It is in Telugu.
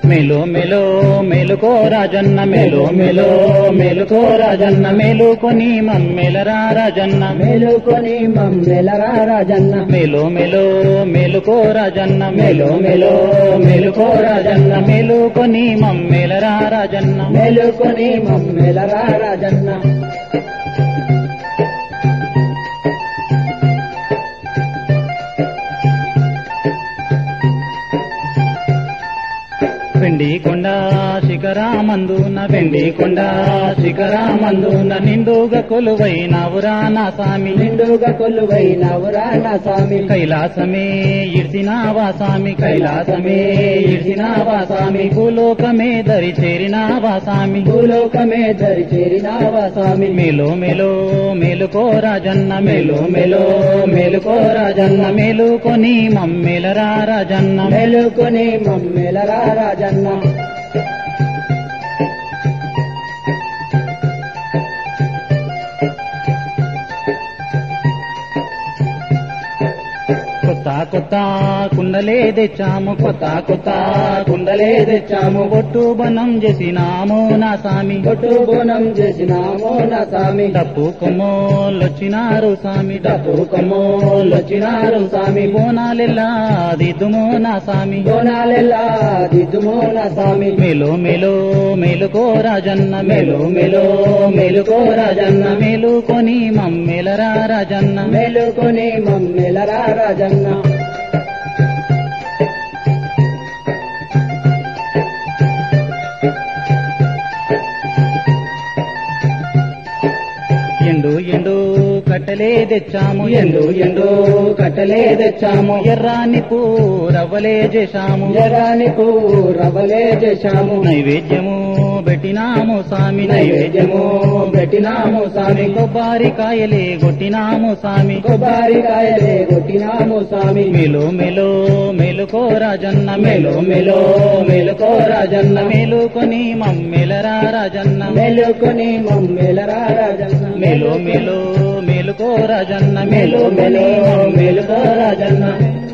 మేలు మెలో మేలుకో రాజన్న మేలు మెలో మేలుకో రాజన్న మేలుకొని మమ్మెలరా రాజన్న మేలుకొని మమ్మెలరా రాజన్న మేలు మెలో మేలుకో రాజన్న మేలు మెలో మేలుకో రాజన్న మేలుకొని మమ్మెలరా రాజన్న మేలుకొని మమ్మెలరా రాజన్న వెండి కొండ శిఖరామందున వెండి కొండ శిఖరామందున నిండుగా కొలువైనవురా నా స్వామి నిండుగా కొలువైనవురా నా స్వామి కైలాసమే ఇర్చినావా స్వామి కైలాసమే ఇర్చినావా స్వామి భూలోకమే దరి చేరినావా స్వామి భూలోకమే దరి చేరినావా స్వామి మేలో మేలో మేలుకో రాజన్న మేలో మేలో మేలుకో రాజన్న మేలుకొని మమ్మెలరా రాజన్న మేలుకొని మమ్మెలరా రాజన్న కొత్త కొత్త కుండలే తెచ్చాము కొత్త కొత్త కుండలే తెచ్చాము బొట్టు బనం చేసినాము నా స్వామి కొట్టు బోనం చేసినామో నా స్వామి డప్పు కొమ్మోళ్ళొచ్చినారు స్వామి డప్పు కొమ్మోళ్ళొచ్చినారు స్వామి బోనాలెల్లా దిద్దుమో నా స్వామి బోనాలెల్లా దిద్దుమో నా స్వామి మేలో మేలో మేలుకో రాజన్న మేలో మేలో మేలుకో రాజన్న మేలుకొని మమ్మెలరా రాజన్న మేలుకొని మమ్మెలరా రాజన్న ఎండు ఎండు కట్టలే తెచ్చాము ఎండు ఎండు కట్టలే తెచ్చాము ఎర్రాని రవ్వలే చేశాము జరాని రవలే చేశాము నైవేద్యము పెట్టినాము స్వామి నైవేద్యము పెట్టినాము స్వామి కొబ్బరికాయలే కొట్టినాము స్వామి కొబ్బరికాయలే కొట్టినాము స్వామి మేలో మేలో మేలుకో రాజన్న మేలో మేలో మేలుకో రాజన్న మేలుకొని మమ్మెలరా రాజన్న మేలుకొని మమ్మెలరా రాజన్న మేలో మేలో మేలుకో రాజన్న మేలో మేలో మేలుకో రాజన్న